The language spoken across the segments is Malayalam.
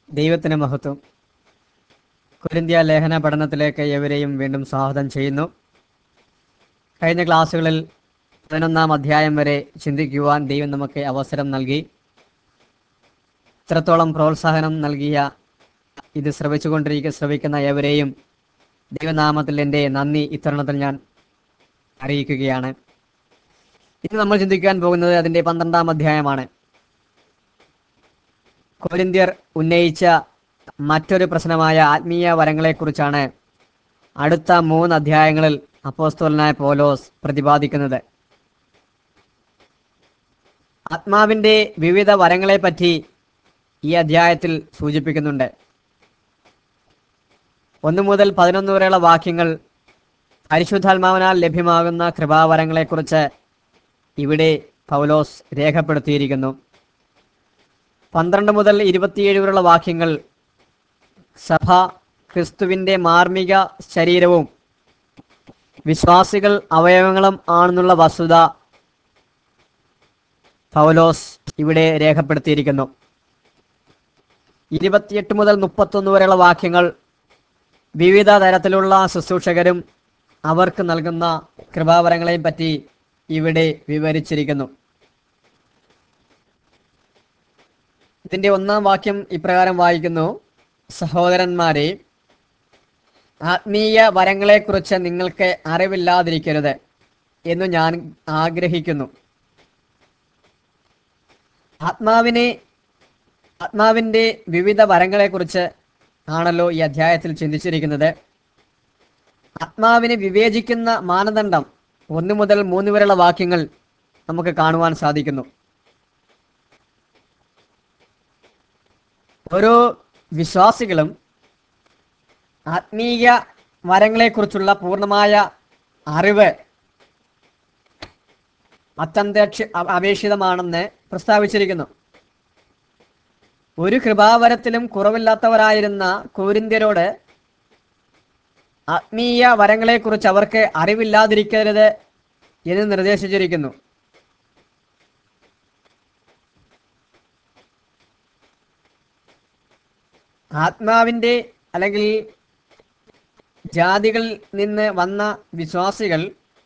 ദൈവത്തിന് മഹത്വം കുരിന്ത്യ ലേഖന പഠനത്തിലേക്ക് എവരെയും വീണ്ടും സ്വാഗതം ചെയ്യുന്നു കഴിഞ്ഞ ക്ലാസ്സുകളിൽ പതിനൊന്നാം അധ്യായം വരെ ചിന്തിക്കുവാൻ ദൈവം നമുക്ക് അവസരം നൽകി ഇത്രത്തോളം പ്രോത്സാഹനം നൽകിയ ഇത് ശ്രവിച്ചുകൊണ്ടിരിക്കുക ശ്രവിക്കുന്ന ഏവരെയും ദൈവനാമത്തിൽ എൻ്റെ നന്ദി ഇത്തരുണത്തിൽ ഞാൻ അറിയിക്കുകയാണ് ഇന്ന് നമ്മൾ ചിന്തിക്കാൻ പോകുന്നത് അതിൻ്റെ പന്ത്രണ്ടാം അധ്യായമാണ് കൊരിന്ത്യർ ഉന്നയിച്ച മറ്റൊരു പ്രശ്നമായ ആത്മീയ വരങ്ങളെക്കുറിച്ചാണ് അടുത്ത മൂന്ന് അധ്യായങ്ങളിൽ അപ്പോസ്തോലനായ പോലോസ് പ്രതിപാദിക്കുന്നത് ആത്മാവിൻ്റെ വിവിധ വരങ്ങളെപ്പറ്റി ഈ അധ്യായത്തിൽ സൂചിപ്പിക്കുന്നുണ്ട് ഒന്ന് മുതൽ പതിനൊന്ന് വരെയുള്ള വാക്യങ്ങൾ പരിശുദ്ധാത്മാവിനാൽ ലഭ്യമാകുന്ന കൃപാവരങ്ങളെക്കുറിച്ച് ഇവിടെ പൗലോസ് രേഖപ്പെടുത്തിയിരിക്കുന്നു പന്ത്രണ്ട് മുതൽ ഇരുപത്തിയേഴ് വരെയുള്ള വാക്യങ്ങൾ സഭ ക്രിസ്തുവിൻ്റെ മാർമിക ശരീരവും വിശ്വാസികൾ അവയവങ്ങളും ആണെന്നുള്ള വസ്തുത പൗലോസ് ഇവിടെ രേഖപ്പെടുത്തിയിരിക്കുന്നു ഇരുപത്തിയെട്ട് മുതൽ മുപ്പത്തൊന്ന് വരെയുള്ള വാക്യങ്ങൾ വിവിധ തരത്തിലുള്ള ശുശ്രൂഷകരും അവർക്ക് നൽകുന്ന കൃപാവരങ്ങളെയും പറ്റി ഇവിടെ വിവരിച്ചിരിക്കുന്നു ഇതിന്റെ ഒന്നാം വാക്യം ഇപ്രകാരം വായിക്കുന്നു സഹോദരന്മാരെ ആത്മീയ വരങ്ങളെക്കുറിച്ച് നിങ്ങൾക്ക് അറിവില്ലാതിരിക്കരുത് എന്ന് ഞാൻ ആഗ്രഹിക്കുന്നു ആത്മാവിനെ ആത്മാവിൻ്റെ വിവിധ വരങ്ങളെക്കുറിച്ച് ആണല്ലോ ഈ അധ്യായത്തിൽ ചിന്തിച്ചിരിക്കുന്നത് ആത്മാവിനെ വിവേചിക്കുന്ന മാനദണ്ഡം ഒന്ന് മുതൽ മൂന്ന് വരെയുള്ള വാക്യങ്ങൾ നമുക്ക് കാണുവാൻ സാധിക്കുന്നു ഓരോ വിശ്വാസികളും ആത്മീയ വരങ്ങളെക്കുറിച്ചുള്ള പൂർണ്ണമായ അറിവ് അത്യന്തക്ഷ അപേക്ഷിതമാണെന്ന് പ്രസ്താവിച്ചിരിക്കുന്നു ഒരു കൃപാവരത്തിലും കുറവില്ലാത്തവരായിരുന്ന കോരിന്ത്യരോട് ആത്മീയ വരങ്ങളെക്കുറിച്ച് അവർക്ക് അറിവില്ലാതിരിക്കരുത് എന്ന് നിർദ്ദേശിച്ചിരിക്കുന്നു ആത്മാവിൻ്റെ അല്ലെങ്കിൽ ജാതികളിൽ നിന്ന് വന്ന വിശ്വാസികൾ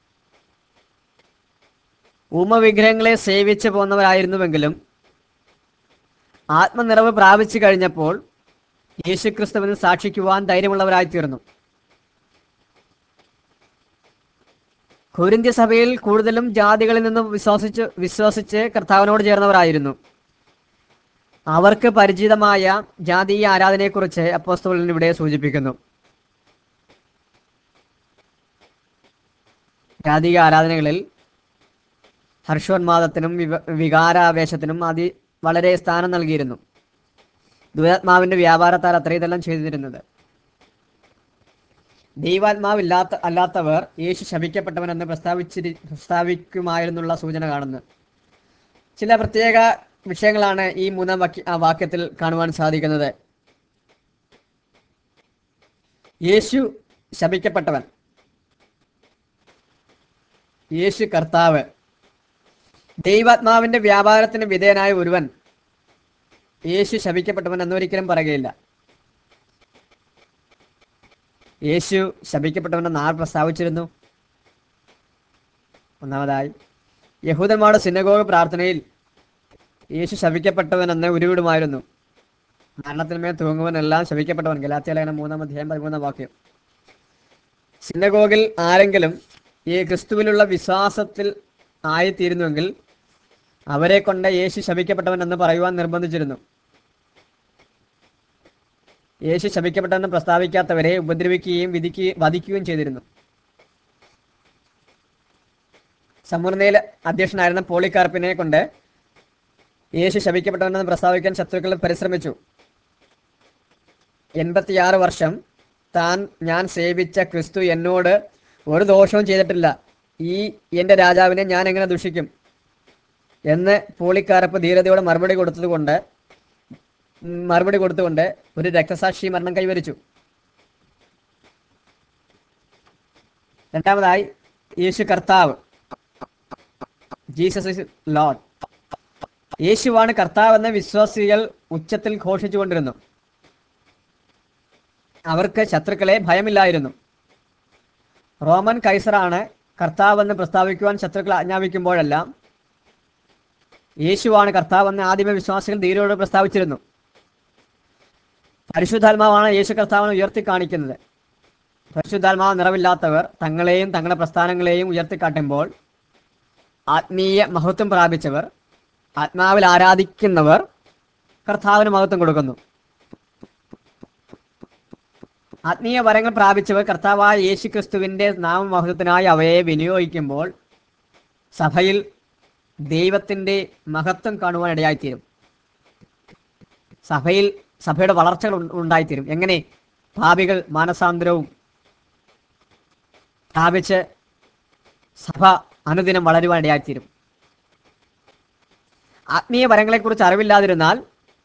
ഉമവിഗ്രഹങ്ങളെ സേവിച്ചു പോന്നവരായിരുന്നുവെങ്കിലും ആത്മനിറവ് പ്രാപിച്ചു കഴിഞ്ഞപ്പോൾ യേശുക്രിസ്തുവിന് സാക്ഷിക്കുവാൻ ധൈര്യമുള്ളവരായി തീർന്നു കൊരിന്ത്യ സഭയിൽ കൂടുതലും ജാതികളിൽ നിന്ന് വിശ്വസിച്ച് വിശ്വസിച്ച് കർത്താവിനോട് ചേർന്നവരായിരുന്നു അവർക്ക് പരിചിതമായ ജാതീയ ആരാധനയെക്കുറിച്ച് അപ്പോസ്തോലൻ ഇവിടെ സൂചിപ്പിക്കുന്നു ജാതീയ ആരാധനകളിൽ ഹർഷോന്മാദത്തിനും വിവ വികാരാവേശത്തിനും അതി വളരെ സ്ഥാനം നൽകിയിരുന്നു ദുരാത്മാവിന്റെ വ്യാപാരത്താൽ അത്ര ഇതെല്ലാം ചെയ്തിരുന്നത് ദൈവാത്മാവില്ലാത്ത അല്ലാത്തവർ യേശു ശപിക്കപ്പെട്ടവനെന്ന് പ്രസ്താവിച്ചിരി പ്രസ്താവിക്കുമായിരുന്നുള്ള സൂചന കാണുന്നു ചില പ്രത്യേക വിഷയങ്ങളാണ് ഈ മൂന്നാം വാക്യ ആ വാക്യത്തിൽ കാണുവാൻ സാധിക്കുന്നത് യേശു ശപിക്കപ്പെട്ടവൻ യേശു കർത്താവ് ദൈവാത്മാവിന്റെ വ്യാപാരത്തിന് വിധേയനായ ഒരുവൻ യേശു ശപിക്കപ്പെട്ടവൻ എന്നൊരിക്കലും പറയുകയില്ല യേശു ശപിക്കപ്പെട്ടവനെന്ന് ആർ പ്രസ്താവിച്ചിരുന്നു ഒന്നാമതായി യഹൂദന്മാരുടെ സിനഗോഗ പ്രാർത്ഥനയിൽ യേശു ശപിക്കപ്പെട്ടവനെന്ന് ഉരുവിടുമായിരുന്നു മരണത്തിന്മേൽ തൂങ്ങുവനെല്ലാം ശപിക്കപ്പെട്ടവൻ ഗലാത്യ ലേഖനം മൂന്നാം അധ്യായം പതിമൂന്നാം വാക്യം സിനഗോഗിൽ ആരെങ്കിലും ഈ ക്രിസ്തുവിലുള്ള വിശ്വാസത്തിൽ ആയിത്തീരുന്നുവെങ്കിൽ അവരെ കൊണ്ട് യേശു ശപിക്കപ്പെട്ടവൻ എന്ന് പറയുവാൻ നിർബന്ധിച്ചിരുന്നു യേശു ശപിക്കപ്പെട്ടവെന്ന് പ്രസ്താവിക്കാത്തവരെ ഉപദ്രവിക്കുകയും വിധിക്കുകയും വധിക്കുകയും ചെയ്തിരുന്നു സമുർണയിൽ അധ്യക്ഷനായിരുന്ന പോളിക്കാർപ്പിനെ കൊണ്ട് യേശു ശപിക്കപ്പെട്ടവനെന്ന് പ്രസ്താവിക്കാൻ ശത്രുക്കൾ പരിശ്രമിച്ചു എൺപത്തിയാറ് വർഷം താൻ ഞാൻ സേവിച്ച ക്രിസ്തു എന്നോട് ഒരു ദോഷവും ചെയ്തിട്ടില്ല ഈ എൻ്റെ രാജാവിനെ ഞാൻ എങ്ങനെ ദുഷിക്കും എന്ന് പോളിക്കാരപ്പ് ധീരതയോടെ മറുപടി കൊടുത്തതുകൊണ്ട് മറുപടി കൊടുത്തുകൊണ്ട് ഒരു രക്തസാക്ഷി മരണം കൈവരിച്ചു രണ്ടാമതായി യേശു കർത്താവ് ജീസസ് ഇസ് ലോഡ് യേശുവാണ് കർത്താവെന്ന് വിശ്വാസികൾ ഉച്ചത്തിൽ ഘോഷിച്ചുകൊണ്ടിരുന്നു അവർക്ക് ശത്രുക്കളെ ഭയമില്ലായിരുന്നു റോമൻ കൈസറാണ് കർത്താവെന്ന് പ്രസ്താവിക്കുവാൻ ശത്രുക്കൾ ആജ്ഞാപിക്കുമ്പോഴെല്ലാം യേശുവാണ് കർത്താവെന്ന് ആദിമ വിശ്വാസികൾ ധീരോട് പ്രസ്താവിച്ചിരുന്നു പരിശുദ്ധാത്മാവാണ് യേശു കർത്താവിനെ ഉയർത്തി കാണിക്കുന്നത് പരിശുദ്ധാത്മാവ് നിറവില്ലാത്തവർ തങ്ങളെയും തങ്ങളുടെ പ്രസ്ഥാനങ്ങളെയും ഉയർത്തിക്കാട്ടുമ്പോൾ ആത്മീയ മഹത്വം പ്രാപിച്ചവർ ആത്മാവിൽ ആരാധിക്കുന്നവർ കർത്താവിന് മഹത്വം കൊടുക്കുന്നു ആത്മീയ വരങ്ങൾ പ്രാപിച്ചവർ കർത്താവായ യേശു ക്രിസ്തുവിൻ്റെ നാമമഹത്വത്തിനായി അവയെ വിനിയോഗിക്കുമ്പോൾ സഭയിൽ ദൈവത്തിൻ്റെ മഹത്വം കാണുവാൻ ഇടയായിത്തീരും സഭയിൽ സഭയുടെ വളർച്ചകൾ ഉണ്ട- ഉണ്ടായിത്തീരും എങ്ങനെ ഭാവികൾ മാനസാന്തരവും പ്രാപിച്ച് സഭ അനുദിനം വളരുവാൻ ഇടയായിത്തീരും ആത്മീയ വരങ്ങളെക്കുറിച്ച് അറിവില്ലാതിരുന്നാൽ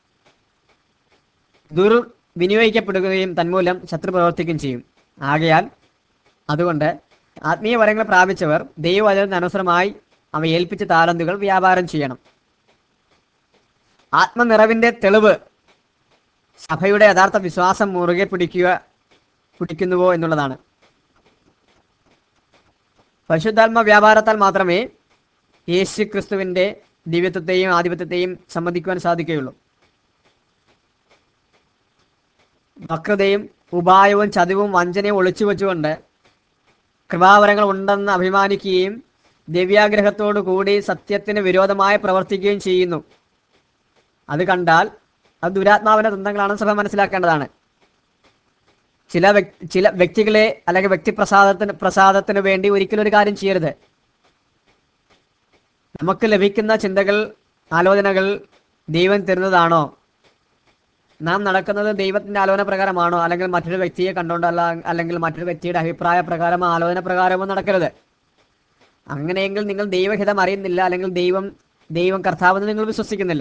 ദുർവിനിയോഗിക്കപ്പെടുകയും തന്മൂലം ശത്രു പ്രവർത്തിക്കുകയും ചെയ്യും ആകയാൽ അതുകൊണ്ട് ആത്മീയ വരങ്ങൾ പ്രാപിച്ചവർ ദൈവവചനത്തിന് അനുസൃതമായി അവ ഏൽപ്പിച്ച താലന്തുകൾ വ്യാപാരം ചെയ്യണം ആത്മനിറവിന്റെ തെളിവ് സഭയുടെ യഥാർത്ഥ വിശ്വാസം മുറുകെ പിടിക്കുക പിടിക്കുന്നുവോ എന്നുള്ളതാണ് പരിശുദ്ധാത്മ വ്യാപാരത്താൽ മാത്രമേ യേശു ക്രിസ്തുവിന്റെ ദിവ്യത്വത്തെയും ആധിപത്യത്തെയും സംബന്ധിക്കുവാൻ സാധിക്കുകയുള്ളൂ വക്രതയും ഉപായവും ചതിവും വഞ്ചനയും ഒളിച്ചു വെച്ചുകൊണ്ട് കൃപാവരങ്ങൾ ഉണ്ടെന്ന് അഭിമാനിക്കുകയും ദിവ്യാഗ്രഹത്തോടു കൂടി സത്യത്തിന് വിരോധമായി പ്രവർത്തിക്കുകയും ചെയ്യുന്നു അത് കണ്ടാൽ അത് ദുരാത്മാവിന്റെ തന്ത്രങ്ങളാണെന്ന് സഭ മനസ്സിലാക്കേണ്ടതാണ് ചില വ്യക്- ചില വ്യക്തികളെ അല്ലെങ്കിൽ വ്യക്തിപ്രസാദത്തിന് പ്രസാദത്തിന് വേണ്ടി ഒരിക്കലും ഒരു കാര്യം ചെയ്യരുത് നമുക്ക് ലഭിക്കുന്ന ചിന്തകൾ ആലോചനകൾ ദൈവം തരുന്നതാണോ നാം നടക്കുന്നത് ദൈവത്തിന്റെ ആലോചന പ്രകാരമാണോ അല്ലെങ്കിൽ മറ്റൊരു വ്യക്തിയെ കണ്ടുകൊണ്ടല്ല അല്ലെങ്കിൽ മറ്റൊരു വ്യക്തിയുടെ അഭിപ്രായ പ്രകാരമോ ആലോചന പ്രകാരമോ നടക്കരുത് അങ്ങനെയെങ്കിൽ നിങ്ങൾ ദൈവഹിതം അറിയുന്നില്ല അല്ലെങ്കിൽ ദൈവം ദൈവം കർത്താവെന്ന് നിങ്ങൾ വിശ്വസിക്കുന്നില്ല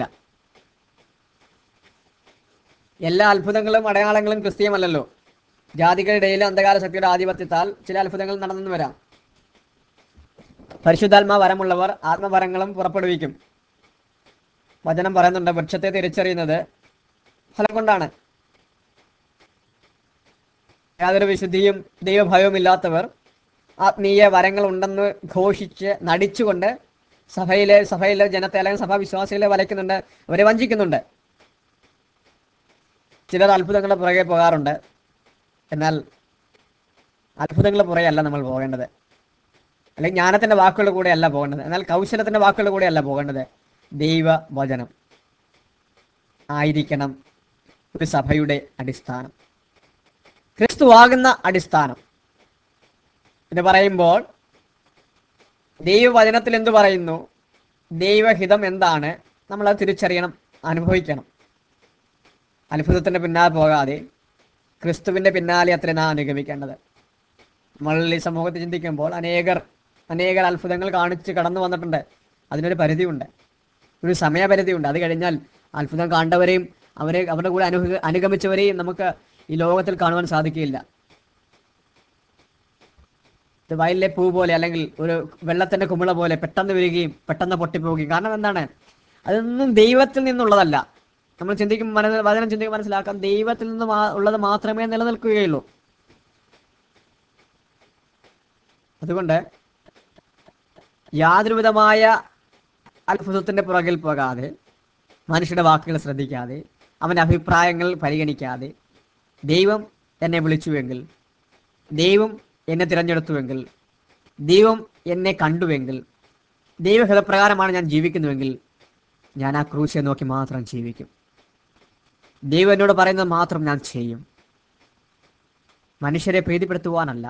എല്ലാ അത്ഭുതങ്ങളും അടയാളങ്ങളും ക്രിസ്തീയമല്ലല്ലോ ജാതികളുടെ ഇടയിൽ അന്ധകാര ശക്തിയുടെ ആധിപത്യത്താൽ ചില അത്ഭുതങ്ങൾ നടന്നു വരാം പരിശുദ്ധാത്മാ വരമുള്ളവർ ആത്മവരങ്ങളും പുറപ്പെടുവിക്കും വചനം പറയുന്നുണ്ട് വൃക്ഷത്തെ തിരിച്ചറിയുന്നത് ഫലം കൊണ്ടാണ് യാതൊരു വിശുദ്ധിയും ദൈവഭയവും ഇല്ലാത്തവർ ആത്മീയ വരങ്ങൾ ഉണ്ടെന്ന് ഘോഷിച്ച് നടിച്ചുകൊണ്ട് സഭയിലെ സഭയിലെ ജനത്തെ അല്ലെങ്കിൽ സഭാവിശ്വാസികളെ വലയ്ക്കുന്നുണ്ട് അവരെ വഞ്ചിക്കുന്നുണ്ട് ചിലർ അത്ഭുതങ്ങളുടെ പുറകെ പോകാറുണ്ട് എന്നാൽ അത്ഭുതങ്ങളുടെ പുറകെയല്ല നമ്മൾ പോകേണ്ടത് അല്ലെങ്കിൽ ജ്ഞാനത്തിന്റെ വാക്കുകളുടെ കൂടെ അല്ല പോകേണ്ടത് എന്നാൽ കൗശലത്തിന്റെ വാക്കുകളുടെ കൂടെ അല്ല പോകേണ്ടത് ദൈവ വചനം ആയിരിക്കണം ഒരു സഭയുടെ അടിസ്ഥാനം ക്രിസ്തുവാകുന്ന അടിസ്ഥാനം എന്ന് പറയുമ്പോൾ ദൈവവചനത്തിൽ എന്തു പറയുന്നു ദൈവഹിതം എന്താണ് നമ്മളത് തിരിച്ചറിയണം അനുഭവിക്കണം അത്ഭുതത്തിന്റെ പിന്നാലെ പോകാതെ ക്രിസ്തുവിന്റെ പിന്നാലെ അത്ര നാം അനുഗമിക്കേണ്ടത് നമ്മൾ ഈ സമൂഹത്തിൽ ചിന്തിക്കുമ്പോൾ അനേകർ അനേകർ അത്ഭുതങ്ങൾ കാണിച്ച് കടന്നു വന്നിട്ടുണ്ട് അതിനൊരു പരിധിയുണ്ട് ഒരു സമയപരിധിയുണ്ട് അത് കഴിഞ്ഞാൽ അത്ഭുതം കണ്ടവരെയും അവരെ അവരുടെ കൂടെ അനു അനുഗമിച്ചവരെയും നമുക്ക് ഈ ലോകത്തിൽ കാണുവാൻ സാധിക്കുകയില്ല ഇത് വയലിലെ പൂ പോലെ അല്ലെങ്കിൽ ഒരു വെള്ളത്തിന്റെ കുമിള പോലെ പെട്ടെന്ന് വരികയും പെട്ടെന്ന് പൊട്ടിപ്പോവുകയും കാരണം എന്താണ് അതൊന്നും ദൈവത്തിൽ നിന്നുള്ളതല്ല നമ്മൾ ചിന്തിക്കും മന വചനം ചിന്തിക്കും മനസ്സിലാക്കാം ദൈവത്തിൽ നിന്ന് മാ- ഉള്ളത് മാത്രമേ നിലനിൽക്കുകയുള്ളൂ അതുകൊണ്ട് യാതൊരു വിധമായ അത്ഭുതത്തിന്റെ പുറകിൽ പോകാതെ മനുഷ്യരുടെ വാക്കുകൾ ശ്രദ്ധിക്കാതെ അവൻ്റെ അഭിപ്രായങ്ങൾ പരിഗണിക്കാതെ ദൈവം എന്നെ വിളിച്ചുവെങ്കിൽ ദൈവം എന്നെ തിരഞ്ഞെടുത്തുവെങ്കിൽ ദൈവം എന്നെ കണ്ടുവെങ്കിൽ ദൈവഹിതപ്രകാരമാണ് ഞാൻ ജീവിക്കുന്നുവെങ്കിൽ ഞാൻ ആ ക്രൂശിയെ നോക്കി മാത്രം ജീവിക്കും ദൈവം എന്നോട് പറയുന്നത് മാത്രം ഞാൻ ചെയ്യും മനുഷ്യരെ പ്രീതിപ്പെടുത്തുവാനല്ല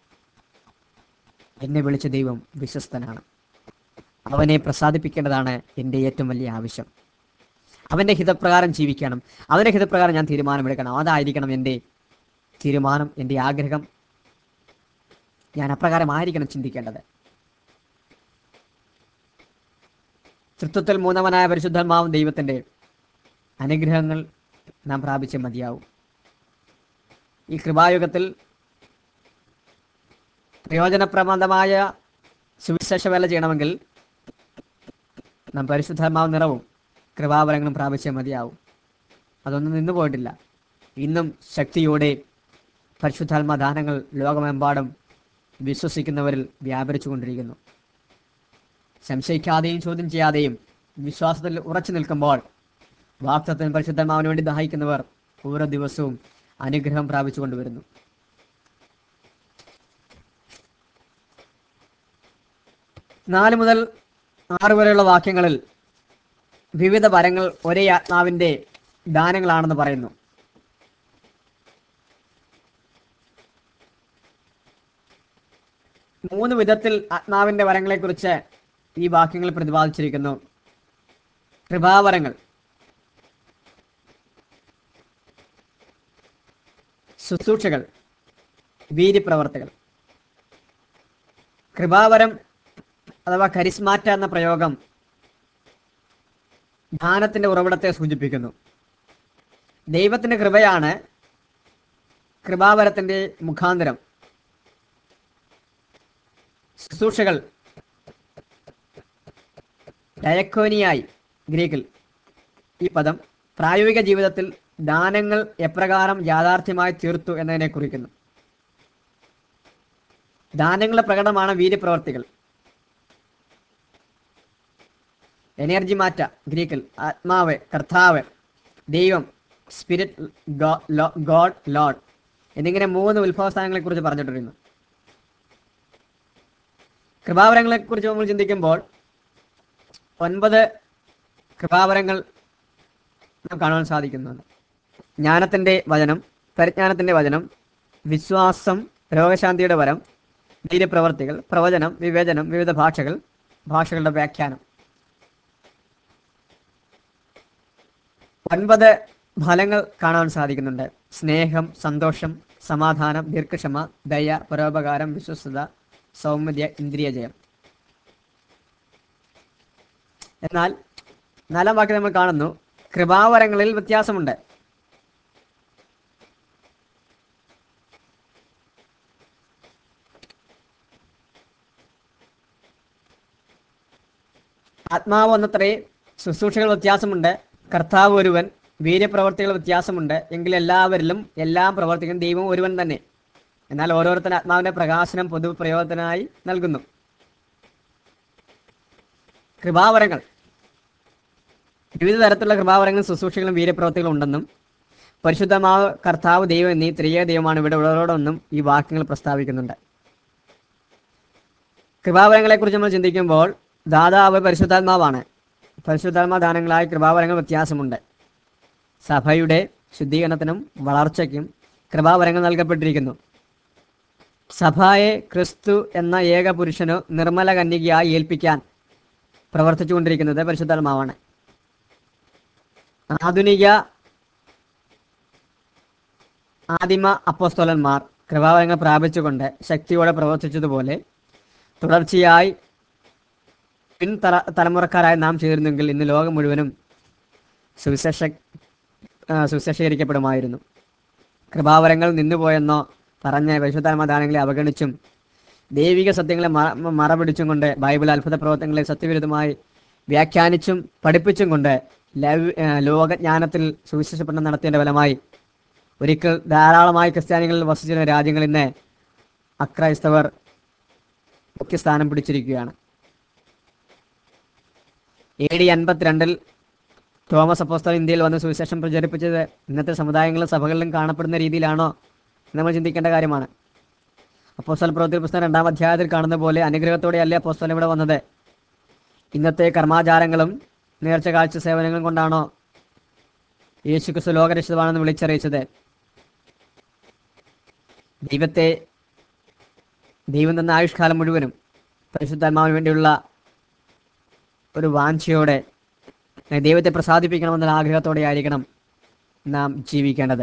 എന്നെ വിളിച്ച ദൈവം വിശ്വസ്തനാണ് അവനെ പ്രസാദിപ്പിക്കേണ്ടതാണ് എൻ്റെ ഏറ്റവും വലിയ ആവശ്യം അവൻ്റെ ഹിതപ്രകാരം ജീവിക്കണം അവൻ്റെ ഹിതപ്രകാരം ഞാൻ തീരുമാനമെടുക്കണം അതായിരിക്കണം എൻ്റെ തീരുമാനം എൻ്റെ ആഗ്രഹം ഞാൻ അപ്രകാരമായിരിക്കണം ചിന്തിക്കേണ്ടത് തൃത്വത്തിൽ മൂന്നവനായ പരിശുദ്ധാത്മാവും ദൈവത്തിൻ്റെ അനുഗ്രഹങ്ങൾ നാം പ്രാപിച്ചേ മതിയാവും ഈ കൃപായുഗത്തിൽ പ്രയോജനപ്രദമായ സുവിശേഷ വേല ചെയ്യണമെങ്കിൽ നാം പരിശുദ്ധാത്മാവ് നിറവും കൃപാവരങ്ങളും പ്രാപിച്ചേ മതിയാവും അതൊന്നും നിന്നു പോയിട്ടില്ല ഇന്നും ശക്തിയോടെ പരിശുദ്ധാത്മ ദാനങ്ങൾ ലോകമെമ്പാടും വിശ്വസിക്കുന്നവരിൽ വ്യാപരിച്ചുകൊണ്ടിരിക്കുന്നു സംശയിക്കാതെയും ചോദ്യം ചെയ്യാതെയും വിശ്വാസത്തിൽ ഉറച്ചു നിൽക്കുമ്പോൾ വാക്തത്വം പരിശുദ്ധമാവിന് വേണ്ടി ദാഹിക്കുന്നവർ ഓരോ ദിവസവും അനുഗ്രഹം പ്രാപിച്ചു കൊണ്ടുവരുന്നു നാല് മുതൽ ആറ് വരെയുള്ള വാക്യങ്ങളിൽ വിവിധ വരങ്ങൾ ഒരേ ആത്മാവിന്റെ ദാനങ്ങളാണെന്ന് പറയുന്നു മൂന്ന് വിധത്തിൽ ആത്മാവിന്റെ വരങ്ങളെക്കുറിച്ച് ഈ വാക്യങ്ങൾ പ്രതിപാദിച്ചിരിക്കുന്നു കൃപാവരങ്ങൾ ശുശ്രൂഷകൾ വീര്യപ്രവർത്തികൾ കൃപാവരം അഥവാ കരിസ്മാറ്റ എന്ന പ്രയോഗം ദാനത്തിന്റെ ഉറവിടത്തെ സൂചിപ്പിക്കുന്നു ദൈവത്തിന്റെ കൃപയാണ് കൃപാവരത്തിന്റെ മുഖാന്തരം ശുശ്രൂഷകൾ ഡയക്കോനിയായി ഗ്രീക്കിൽ ഈ പദം പ്രായോഗിക ജീവിതത്തിൽ ദാനങ്ങൾ എപ്രകാരം യാഥാർത്ഥ്യമായി തീർത്തു എന്നതിനെ കുറിക്കുന്നു ദാനങ്ങളുടെ പ്രകടനമാണ് വീര്യപ്രവർത്തികൾ എനർജി മാറ്റ ഗ്രീക്കിൽ ആത്മാവ് കർത്താവ് ദൈവം സ്പിരിറ്റ് ഗോഡ് ലോഡ് എന്നിങ്ങനെ മൂന്ന് ഉത്ഭവസ്ഥാനങ്ങളെ കുറിച്ച് പറഞ്ഞിട്ടിരുന്നു കൃപാവരങ്ങളെ കുറിച്ച് നമ്മൾ ചിന്തിക്കുമ്പോൾ ഒൻപത് കൃപാവരങ്ങൾ നമുക്ക് കാണുവാൻ സാധിക്കുന്നുണ്ട് ജ്ഞാനത്തിന്റെ വചനം പരിജ്ഞാനത്തിന്റെ വചനം വിശ്വാസം രോഗശാന്തിയുടെ വരം ധീരപ്രവർത്തികൾ പ്രവചനം വിവേചനം വിവിധ ഭാഷകൾ ഭാഷകളുടെ വ്യാഖ്യാനം ഒൻപത് ഫലങ്ങൾ കാണാൻ സാധിക്കുന്നുണ്ട് സ്നേഹം സന്തോഷം സമാധാനം ദീർഘക്ഷമ ദയ പരോപകാരം വിശ്വസ്തത സൗമ്യത ഇന്ദ്രിയജയം എന്നാൽ നാലാം വാക്യം നമ്മൾ കാണുന്നു കൃപാവരങ്ങളിൽ വ്യത്യാസമുണ്ട് ആത്മാവ് ഒന്നത്രേ ശുശ്രൂഷകൾ വ്യത്യാസമുണ്ട് കർത്താവ് ഒരുവൻ വീര്യപ്രവർത്തികൾ വ്യത്യാസമുണ്ട് എങ്കിൽ എല്ലാവരിലും എല്ലാം പ്രവർത്തിക്കുന്ന ദൈവം ഒരുവൻ തന്നെ എന്നാൽ ഓരോരുത്തരും ആത്മാവിന്റെ പ്രകാശനം പൊതുപ്രയോഗത്തിനായി നൽകുന്നു കൃപാവരങ്ങൾ വിവിധ തരത്തിലുള്ള കൃപാവരങ്ങളും ശുശ്രൂഷകളും വീര്യപ്രവർത്തികളും ഉണ്ടെന്നും പരിശുദ്ധമാവ് കർത്താവ് ദൈവം എന്നീ ത്രിയേക ദൈവമാണ് ഇവിടെ ഉള്ളവരോടൊന്നും ഈ വാക്യങ്ങൾ പ്രസ്താവിക്കുന്നുണ്ട് കൃപാവരങ്ങളെക്കുറിച്ച് നമ്മൾ ചിന്തിക്കുമ്പോൾ ദാതാവ് പരിശുദ്ധാത്മാവാണ് പരിശുദ്ധാത്മാ ദാനങ്ങളായ കൃപാവരങ്ങൾ വ്യത്യാസമുണ്ട് സഭയുടെ ശുദ്ധീകരണത്തിനും വളർച്ചയ്ക്കും കൃപാവരങ്ങൾ നൽകപ്പെട്ടിരിക്കുന്നു സഭയെ ക്രിസ്തു എന്ന ഏക പുരുഷനു നിർമ്മല കന്യകയായി ഏൽപ്പിക്കാൻ പ്രവർത്തിച്ചുകൊണ്ടിരിക്കുന്നത് പരിശുദ്ധാത്മാവാണ് ആധുനിക ആദിമ അപ്പോസ്തോലന്മാർ കൃപാവരങ്ങൾ പ്രാപിച്ചുകൊണ്ട് ശക്തിയോടെ പ്രവർത്തിച്ചതുപോലെ തുടർച്ചയായി പിൻ തല തലമുറക്കാരായി നാം ചേരുന്നെങ്കിൽ ഇന്ന് ലോകം മുഴുവനും സുവിശേഷ ആ, സുവിശേഷീകരിക്കപ്പെടുമായിരുന്നു കൃപാവരങ്ങൾ നിന്നുപോയെന്നോ പറഞ്ഞ പരിശുദ്ധാത്മദാനങ്ങളെ അവഗണിച്ചും ദൈവിക സത്യങ്ങളെ മറ മറപിടിച്ചും കൊണ്ട് ബൈബിൾ അത്ഭുത പ്രവർത്തനങ്ങളെ സത്യവിരുദ്ധമായി വ്യാഖ്യാനിച്ചും പഠിപ്പിച്ചും കൊണ്ട് ലവ് ആ, ലോകജ്ഞാനത്തിൽ സുവിശേഷപ്പെടണം നടത്തിയതിന്റെ ഫലമായി ഒരിക്കൽ ധാരാളമായി ക്രിസ്ത്യാനികളിൽ വസിച്ചിരുന്ന രാജ്യങ്ങളിൽ നിന്ന് അക്രൈസ്തവർ മുഖ്യസ്ഥാനം പിടിച്ചിരിക്കുകയാണ് എ ഡി അൻപത്തിരണ്ടിൽ തോമസ് അപ്പോസ്തലൻ ഇന്ത്യയിൽ വന്ന് സുവിശേഷം പ്രചരിപ്പിച്ചത് ഇന്നത്തെ സമുദായങ്ങളിലും സഭകളിലും കാണപ്പെടുന്ന രീതിയിലാണോ എന്ന് നമ്മൾ ചിന്തിക്കേണ്ട കാര്യമാണ് അപ്പോസ്തല പ്രവൃത്തി പുസ്തകം രണ്ടാം അധ്യായത്തിൽ കാണുന്ന പോലെ അനുഗ്രഹത്തോടെയല്ലേ അപ്പോസ്തലൻ ഇവിടെ വന്നത് ഇന്നത്തെ കർമാചാരങ്ങളും നേർച്ച കാഴ്ച സേവനങ്ങളും കൊണ്ടാണോ യേശു ക്രിസ്തു ലോകരക്ഷിതമാണെന്ന് വിളിച്ചറിയിച്ചത് ദൈവത്തെ ദൈവം തന്ന ആയുഷ്കാലം മുഴുവനും പരിശുദ്ധാത്മാവിന് വേണ്ടിയുള്ള ഒരു വാഞ്ചയോടെ ദൈവത്തെ പ്രസാദിപ്പിക്കണമെന്നുള്ള ആഗ്രഹത്തോടെ ആയിരിക്കണം നാം ജീവിക്കേണ്ടത്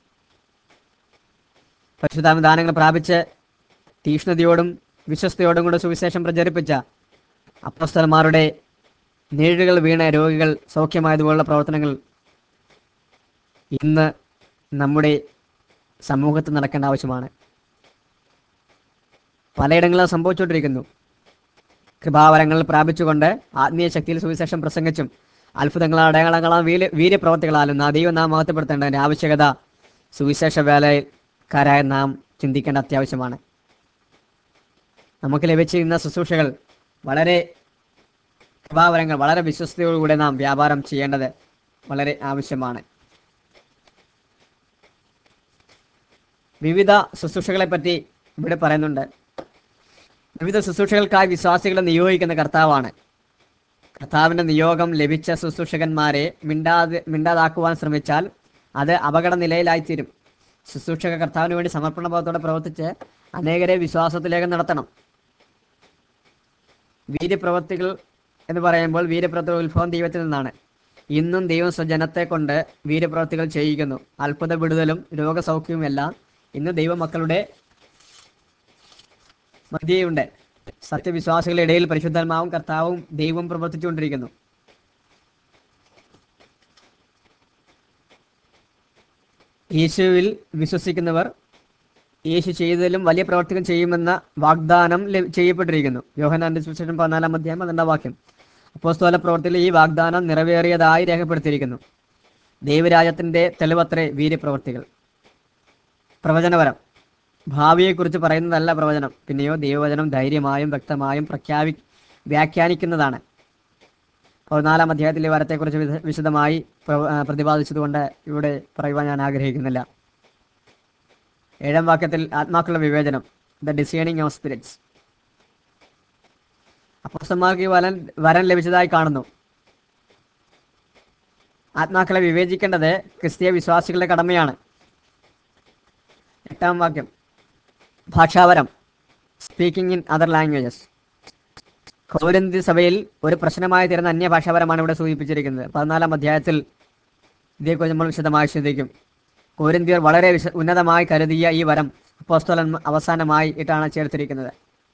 പരിശുദ്ധാത്മ ദാനങ്ങൾ പ്രാപിച്ച് തീഷ്ണതയോടും വിശ്വസ്തയോടും കൂടെ സുവിശേഷം പ്രചരിപ്പിച്ച അപ്പസ്തലന്മാരുടെ നേഴുകൾ വീണ രോഗികൾ സൗഖ്യമായതുപോലുള്ള പ്രവർത്തനങ്ങൾ ഇന്ന് നമ്മുടെ സമൂഹത്തിൽ നടക്കേണ്ട ആവശ്യമാണ് പലയിടങ്ങളിലും സംഭവിച്ചുകൊണ്ടിരിക്കുന്നു കൃപാവരങ്ങൾ പ്രാപിച്ചുകൊണ്ട് ആത്മീയ ശക്തിയിൽ സുവിശേഷം പ്രസംഗിച്ചും അത്ഭുതങ്ങളാൽ അടയാളങ്ങളാൽ വീര്യ വീര്യപ്രവർത്തികളാലും നാ ദൈവം നാം മഹത്വപ്പെടുത്തേണ്ടതിൻ്റെ ആവശ്യകത സുവിശേഷ വേലയിൽ കാരായ നാം ചിന്തിക്കേണ്ട അത്യാവശ്യമാണ് നമുക്ക് ലഭിച്ചിരുന്ന ശുശ്രൂഷകൾ വളരെ കൃപാവരങ്ങൾ വളരെ വിശ്വസ്തയോടുകൂടെ നാം വ്യാപാരം ചെയ്യേണ്ടത് വളരെ ആവശ്യമാണ് വിവിധ ശുശ്രൂഷകളെ പറ്റി ഇവിടെ പറയുന്നുണ്ട് വിവിധ ശുശ്രൂഷകൾക്കായി വിശ്വാസികളെ നിയോഗിക്കുന്ന കർത്താവാണ് കർത്താവിന്റെ നിയോഗം ലഭിച്ച ശുശ്രൂഷകന്മാരെ മിണ്ടാതെ മിണ്ടാതാക്കുവാൻ ശ്രമിച്ചാൽ അത് അപകട നിലയിലായിത്തീരും ശുശ്രൂഷക കർത്താവിന് വേണ്ടി സമർപ്പണഭാവത്തോടെ പ്രവർത്തിച്ച് അനേകരെ വിശ്വാസത്തിലേക്ക് നടത്തണം വീര്യപ്രവൃത്തികൾ എന്ന് പറയുമ്പോൾ വീര്യപ്രവൃത്തികൾ ഉത്ഭവം ദൈവത്തിൽ നിന്നാണ് ഇന്നും ദൈവം സ്വജനത്തെ കൊണ്ട് വീര്യപ്രവൃത്തികൾ ചെയ്യിക്കുന്നു അത്ഭുത വിടുതലും രോഗസൗഖ്യവും എല്ലാം ഇന്ന് ദൈവമക്കളുടെ മധ്യയുണ്ട് സത്യവിശ്വാസികളുടെ ഇടയിൽ പരിശുദ്ധാത്മാവും കർത്താവും ദൈവം പ്രവർത്തിച്ചുകൊണ്ടിരിക്കുന്നു യേശുവിൽ വിശ്വസിക്കുന്നവർ യേശു ചെയ്തതിലും വലിയ പ്രവർത്തികൾ ചെയ്യുമെന്ന വാഗ്ദാനം ലഭി- ചെയ്യപ്പെട്ടിരിക്കുന്നു യോഹനാന്റെ സുവിശേഷം പതിനാലാം അധ്യായം പന്ത്രണ്ടാം വാക്യം അപ്പോസ്തോല പ്രവർത്തിയിൽ ഈ വാഗ്ദാനം നിറവേറിയതായി രേഖപ്പെടുത്തിയിരിക്കുന്നു ദൈവരാജ്യത്തിന്റെ തെളിവത്രേ വീര്യപ്രവർത്തികൾ പ്രവചനപരം ഭാവിയെക്കുറിച്ച് പറയുന്നതല്ല പ്രവചനം പിന്നെയോ ദൈവവചനം ധൈര്യമായും വ്യക്തമായും പ്രഖ്യാപി വ്യാഖ്യാനിക്കുന്നതാണ് പതിനാലാം അധ്യായത്തിലെ വരത്തെക്കുറിച്ച് വിശ- വിശദമായി പ്ര- ആ, പ്രതിപാദിച്ചതുകൊണ്ട് ഇവിടെ പറയുവാൻ ഞാൻ ആഗ്രഹിക്കുന്നില്ല ഏഴാം വാക്യത്തിൽ ആത്മാക്കളുടെ വിവേചനം ദ ഡിസൈനിങ് ഓഫ് സ്പിരിറ്റ്സ് അപ്പോസ്തന്മാർക്ക് ഈ വരൻ വരൻ ലഭിച്ചതായി കാണുന്നു ആത്മാക്കളെ വിവേചിക്കേണ്ടത് ക്രിസ്തീയ വിശ്വാസികളുടെ കടമയാണ് എട്ടാം വാക്യം ഭാഷാവരം സ്പീക്കിംഗ് ഇൻ അതർ ലാംഗ്വേജസ് കോരിന്തി സഭയിൽ ഒരു പ്രശ്നമായി തീരുന്ന അന്യഭാഷാപരമാണ് ഇവിടെ സൂചിപ്പിച്ചിരിക്കുന്നത് പതിനാലാം അധ്യായത്തിൽ ഇതേക്കുറിച്ച് നമ്മൾ വിശദമായി ചിന്തിക്കും കോരിന്തിയർ വളരെ വിശ ഉന്നതമായി കരുതിയ ഈ വരം അപ്പോസ്തലൻ അവസാനമായി ഇട്ടാണ് ചേർത്തിരിക്കുന്നത്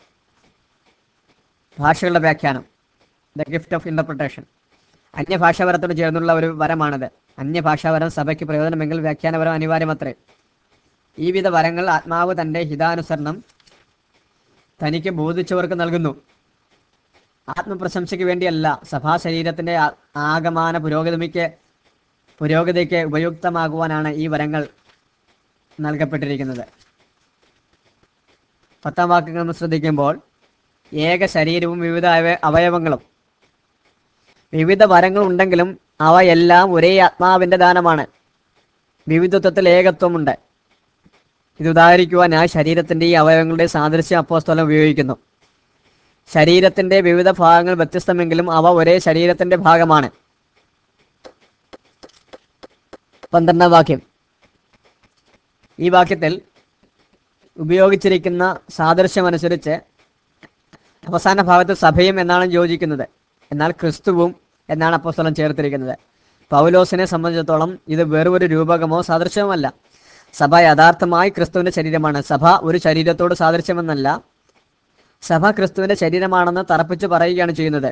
ഭാഷകളുടെ വ്യാഖ്യാനം ദ ഗിഫ്റ്റ് ഓഫ് ഇന്റർപ്രിട്ടേഷൻ അന്യഭാഷാപരത്തോട് ചേർന്നുള്ള ഒരു വരമാണിത് അന്യഭാഷാപരം സഭയ്ക്ക് പ്രയോജനമെങ്കിൽ വ്യാഖ്യാനപരം അനിവാര്യമത്രേ ഈ വിധ വരങ്ങൾ ആത്മാവ് തന്റെ ഹിതാനുസരണം തനിക്ക് ബോധിച്ചവർക്ക് നൽകുന്നു ആത്മപ്രശംസയ്ക്ക് വേണ്ടിയല്ല സഭാ ശരീരത്തിന്റെ ആ- ആകമാന പുരോഗതിക്ക് പുരോഗതിക്ക് ഉപയുക്തമാകുവാനാണ് ഈ വരങ്ങൾ നൽകപ്പെട്ടിരിക്കുന്നത് പത്താം വാക്യങ്ങൾ നമ്മൾ ശ്രദ്ധിക്കുമ്പോൾ ഏക ശരീരവും വിവിധ അവയ- അവയവങ്ങളും വിവിധ വരങ്ങൾ ഉണ്ടെങ്കിലും അവയെല്ലാം ഒരേ ആത്മാവിന്റെ ദാനമാണ് വിവിധത്വത്തിൽ ഏകത്വമുണ്ട് ഇത് ഉദാഹരിക്കുവാനായി ശരീരത്തിന്റെ ഈ അവയവങ്ങളുടെ സാദൃശ്യം അപ്പോസ്തലം ഉപയോഗിക്കുന്നു ശരീരത്തിന്റെ വിവിധ ഭാഗങ്ങൾ വ്യത്യസ്തമെങ്കിലും അവ ഒരേ ശരീരത്തിന്റെ ഭാഗമാണ് പന്ത്രണ്ടാം വാക്യം ഈ വാക്യത്തിൽ ഉപയോഗിച്ചിരിക്കുന്ന സാദൃശ്യമനുസരിച്ച് അവസാന ഭാഗത്ത് സഭയും എന്നാണ് യോജിക്കുന്നത് എന്നാൽ ക്രിസ്തുവും എന്നാണ് അപ്പോസ്തലം ചേർത്തിരിക്കുന്നത് പൗലോസിനെ സംബന്ധിച്ചിടത്തോളം ഇത് വെറുമൊരു രൂപകമോ സാദൃശ്യമല്ല സഭ യഥാർത്ഥമായി ക്രിസ്തുവിന്റെ ശരീരമാണ് സഭ ഒരു ശരീരത്തോട് സാദൃശ്യമെന്നല്ല സഭ ക്രിസ്തുവിന്റെ ശരീരമാണെന്ന് തറപ്പിച്ച് പറയുകയാണ് ചെയ്യുന്നത്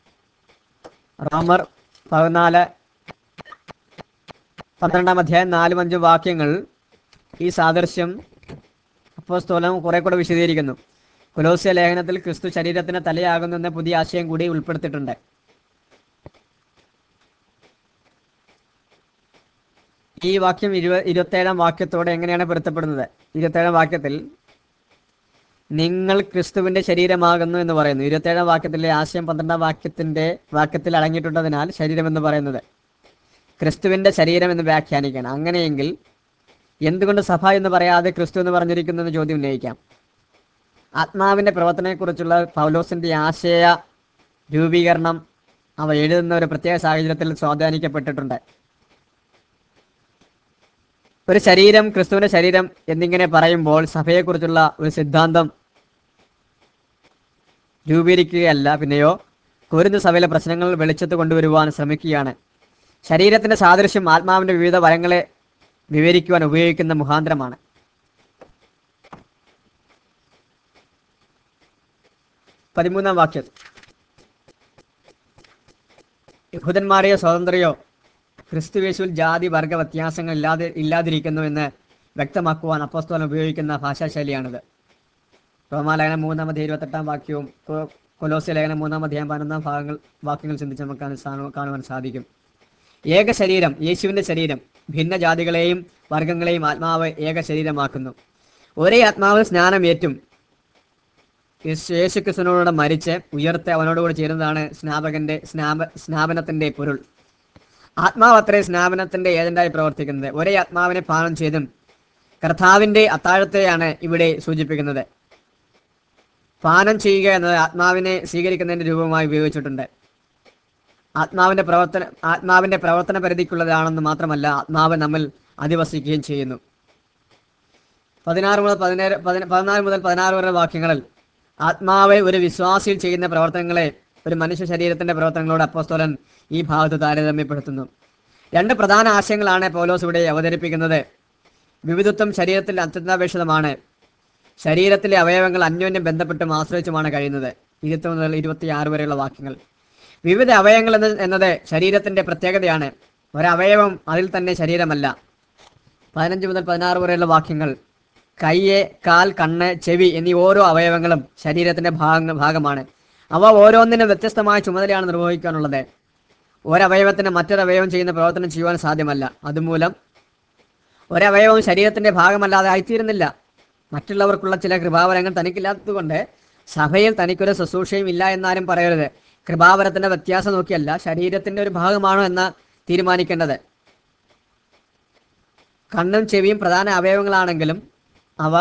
റോമർ പതിനാല് പന്ത്രണ്ടാം അധ്യായം നാലും അഞ്ചും വാക്യങ്ങൾ ഈ സാദൃശ്യം അപ്പോസ്തോലം കുറെ കൂടെ വിശദീകരിക്കുന്നു കൊലോസ്യ ലേഖനത്തിൽ ക്രിസ്തു ശരീരത്തിന് തലയാകുന്നു എന്ന പുതിയ ആശയം കൂടി ഉൾപ്പെടുത്തിയിട്ടുണ്ട് ഈ വാക്യം ഇരുപ ഇരുപത്തേഴാം വാക്യത്തോടെ എങ്ങനെയാണ് പൊരുത്തപ്പെടുന്നത് ഇരുപത്തേഴാം വാക്യത്തിൽ നിങ്ങൾ ക്രിസ്തുവിന്റെ ശരീരമാകുന്നു എന്ന് പറയുന്നു ഇരുപത്തേഴാം വാക്യത്തിലെ ആശയം പന്ത്രണ്ടാം വാക്യത്തിന്റെ വാക്യത്തിൽ അടങ്ങിയിട്ടുള്ളതിനാൽ ശരീരം എന്ന് പറയുന്നത് ക്രിസ്തുവിന്റെ ശരീരം എന്ന് വ്യാഖ്യാനിക്കണം അങ്ങനെയെങ്കിൽ എന്തുകൊണ്ട് സഭ എന്ന് പറയാതെ ക്രിസ്തു എന്ന് പറഞ്ഞിരിക്കുന്നു എന്ന് ചോദ്യം ഉന്നയിക്കാം ആത്മാവിന്റെ പ്രവർത്തനത്തെക്കുറിച്ചുള്ള പൗലോസിന്റെ ആശയ രൂപീകരണം അവ എഴുതുന്ന ഒരു പ്രത്യേക സാഹചര്യത്തിൽ സ്വാധീനിക്കപ്പെട്ടിട്ടുണ്ട് ഒരു ശരീരം ക്രിസ്തുവിന്റെ ശരീരം എന്നിങ്ങനെ പറയുമ്പോൾ സഭയെക്കുറിച്ചുള്ള ഒരു സിദ്ധാന്തം രൂപീകരിക്കുകയല്ല പിന്നെയോ കുരുന്ന് സഭയിലെ പ്രശ്നങ്ങൾ വെളിച്ചത്ത് കൊണ്ടുവരുവാൻ ശ്രമിക്കുകയാണ് ശരീരത്തിന്റെ സാദൃശ്യം ആത്മാവിന്റെ വിവിധ വരങ്ങളെ വിവരിക്കുവാൻ ഉപയോഗിക്കുന്ന മുഖാന്തരമാണ് പതിമൂന്നാം വാക്യം യഹൂദന്മാരെയോ സ്വതന്ത്രയോ ക്രിസ്തുവേശുവിൽ ജാതി വർഗ വ്യത്യാസങ്ങൾ ഇല്ലാതെ ഇല്ലാതിരിക്കുന്നു എന്ന് വ്യക്തമാക്കുവാൻ അപ്പോസ്തലൻ ഉപയോഗിക്കുന്ന ഭാഷാശൈലിയാണിത് റോമാലേഖനം മൂന്നാമത് ഇരുപത്തെട്ടാം വാക്യവും കൊ- കൊലോസ്യ ലേഖനം മൂന്നാം അധ്യായം പതിനൊന്നാം ഭാഗങ്ങൾ വാക്യങ്ങൾ ചിന്തിച്ച് നമുക്ക് കാണാൻ സാ- കാണുവാൻ സാധിക്കും ഏക ശരീരം യേശുവിന്റെ ശരീരം ഭിന്നജാതികളെയും വർഗങ്ങളെയും ആത്മാവ് ഏക ശരീരമാക്കുന്നു ഒരേ ആത്മാവ് സ്നാനമേറ്റും യേശു- യേശുക്രിസ്തുവിനോട് മരിച്ച് ഉയർത്ത് അവനോടുകൂടി ചേരുന്നതാണ് സ്നാപകന്റെ സ്നാപ സ്നാപനത്തിന്റെ പൊരുൾ ആത്മാവ് അത്രേ സ്നാപനത്തിന്റെ ഏജന്റായി പ്രവർത്തിക്കുന്നത് ഒരേ ആത്മാവിനെ പാനം ചെയ്തും കർത്താവിന്റെ അത്താഴത്തെയാണ് ഇവിടെ സൂചിപ്പിക്കുന്നത് പാനം ചെയ്യുക എന്നത് ആത്മാവിനെ സ്വീകരിക്കുന്നതിന്റെ രൂപമായി ഉപയോഗിച്ചിട്ടുണ്ട് ആത്മാവിന്റെ പ്രവർത്തന ആത്മാവിന്റെ പ്രവർത്തന പരിധിക്കുള്ളതാണെന്ന് മാത്രമല്ല ആത്മാവ് നമ്മിൽ അധിവസിക്കുകയും ചെയ്യുന്നു പതിനാറ് മുതൽ പതിനേഴ് പതിന- പതിനാല് മുതൽ പതിനാറ് വരെ വാക്യങ്ങളിൽ ആത്മാവ് ഒരു വിശ്വാസിയിൽ ചെയ്യുന്ന പ്രവർത്തനങ്ങളെ ഒരു മനുഷ്യ ശരീരത്തിന്റെ പ്രവർത്തനങ്ങളോട് അപ്പോസ്തോലൻ ഈ ഭാഗത്ത് താരതമ്യപ്പെടുത്തുന്നു രണ്ട് പ്രധാന ആശയങ്ങളാണ് പൗലോസ് ഇവിടെ അവതരിപ്പിക്കുന്നത് വിവിധത്വം ശരീരത്തിൽ അത്യന്താപേക്ഷിതമാണ് ശരീരത്തിലെ അവയവങ്ങൾ അന്യോന്യം ബന്ധപ്പെട്ടും ആശ്രയിച്ചുമാണ് കഴിയുന്നത് ഇരുപത്തി മുതൽ ഇരുപത്തിയാറ് വരെയുള്ള വാക്യങ്ങൾ വിവിധ അവയവങ്ങൾ എന്ന എന്നത് ശരീരത്തിന്റെ പ്രത്യേകതയാണ് ഒരവയവം അതിൽ തന്നെ ശരീരമല്ല പതിനഞ്ച് മുതൽ പതിനാറ് വരെയുള്ള വാക്യങ്ങൾ കയ്യ് കാൽ കണ്ണ് ചെവി എന്നീ ഓരോ അവയവങ്ങളും ശരീരത്തിന്റെ ഭാഗ ഭാഗമാണ് അവ ഓരോന്നിനും വ്യത്യസ്തമായ ചുമതലയാണ് നിർവഹിക്കാനുള്ളത് ഒരവയവത്തിന് മറ്റൊരവയവം ചെയ്യുന്ന പ്രവർത്തനം ചെയ്യുവാൻ സാധ്യമല്ല അതുമൂലം ഒരവയവവും ശരീരത്തിന്റെ ഭാഗമല്ലാതെ ആയിത്തീരുന്നില്ല മറ്റുള്ളവർക്കുള്ള ചില കൃപാവരങ്ങൾ തനിക്കില്ലാത്തതുകൊണ്ട് സഭയിൽ തനിക്കൊരു ശുശ്രൂഷയും ഇല്ല എന്നാരും പറയരുത് കൃപാവരത്തിന്റെ വ്യത്യാസം നോക്കിയല്ല ശരീരത്തിന്റെ ഒരു ഭാഗമാണോ എന്ന് തീരുമാനിക്കേണ്ടത് കണ്ണും ചെവിയും പ്രധാന അവയവങ്ങളാണെങ്കിലും അവ